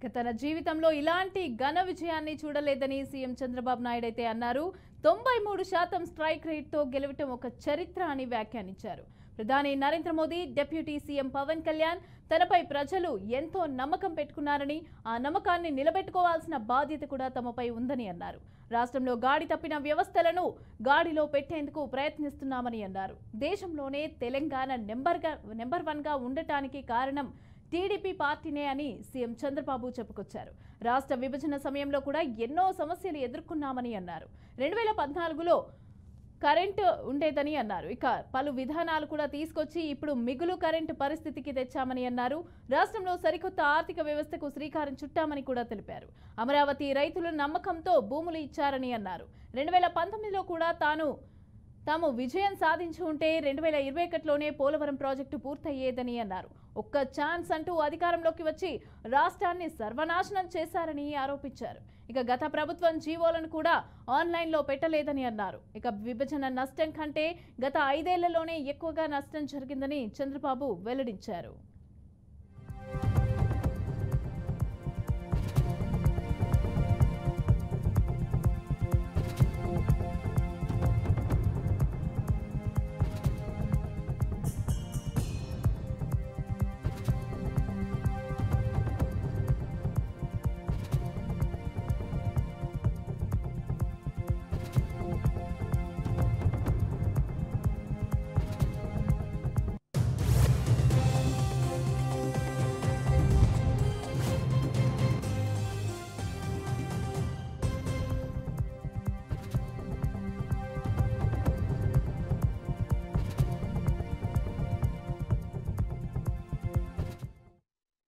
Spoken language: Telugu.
ఇక తన జీవితంలో ఇలాంటి ఘన విజయాన్ని చూడలేదని సీఎం చంద్రబాబు నాయుడు అయితే అన్నారు తొంభై మూడు శాతం స్ట్రైక్ రేట్తో గెలవటం ఒక చరిత్ర అని వ్యాఖ్యానించారు ప్రధాని నరేంద్ర మోదీ డిప్యూటీ సీఎం పవన్ కళ్యాణ్ తనపై ప్రజలు ఎంతో నమ్మకం పెట్టుకున్నారని ఆ నమ్మకాన్ని నిలబెట్టుకోవాల్సిన బాధ్యత కూడా తమపై ఉందని అన్నారు రాష్ట్రంలో గాడి తప్పిన వ్యవస్థలను గాడిలో పెట్టేందుకు ప్రయత్నిస్తున్నామని అన్నారు దేశంలోనే తెలంగాణ నెంబర్గా నెంబర్ వన్గా ఉండటానికి కారణం టీడీపీ పార్టీనే అని సీఎం చంద్రబాబు చెప్పుకొచ్చారు రాష్ట్ర విభజన సమయంలో కూడా ఎన్నో సమస్యలు ఎదుర్కొన్నామని అన్నారు రెండు వేల పద్నాలుగులో కరెంటు ఉండేదని అన్నారు ఇక పలు విధానాలు కూడా తీసుకొచ్చి ఇప్పుడు మిగులు కరెంటు పరిస్థితికి తెచ్చామని అన్నారు రాష్ట్రంలో సరికొత్త ఆర్థిక వ్యవస్థకు శ్రీకారం చుట్టామని కూడా తెలిపారు అమరావతి రైతుల నమ్మకంతో భూములు ఇచ్చారని అన్నారు రెండు వేల పంతొమ్మిదిలో కూడా తాను తాము విజయం సాధించి ఉంటే రెండు వేల ఇరవై ఒకటిలోనే పోలవరం ప్రాజెక్టు పూర్తయ్యేదని అన్నారు ఒక్క ఛాన్స్ అంటూ అధికారంలోకి వచ్చి రాష్ట్రాన్ని సర్వనాశనం చేశారని ఆరోపించారు ఇక గత ప్రభుత్వం జీవోలను కూడా ఆన్లైన్లో పెట్టలేదని అన్నారు ఇక విభజన నష్టం కంటే గత ఐదేళ్లలోనే ఎక్కువగా నష్టం జరిగిందని చంద్రబాబు వెల్లడించారు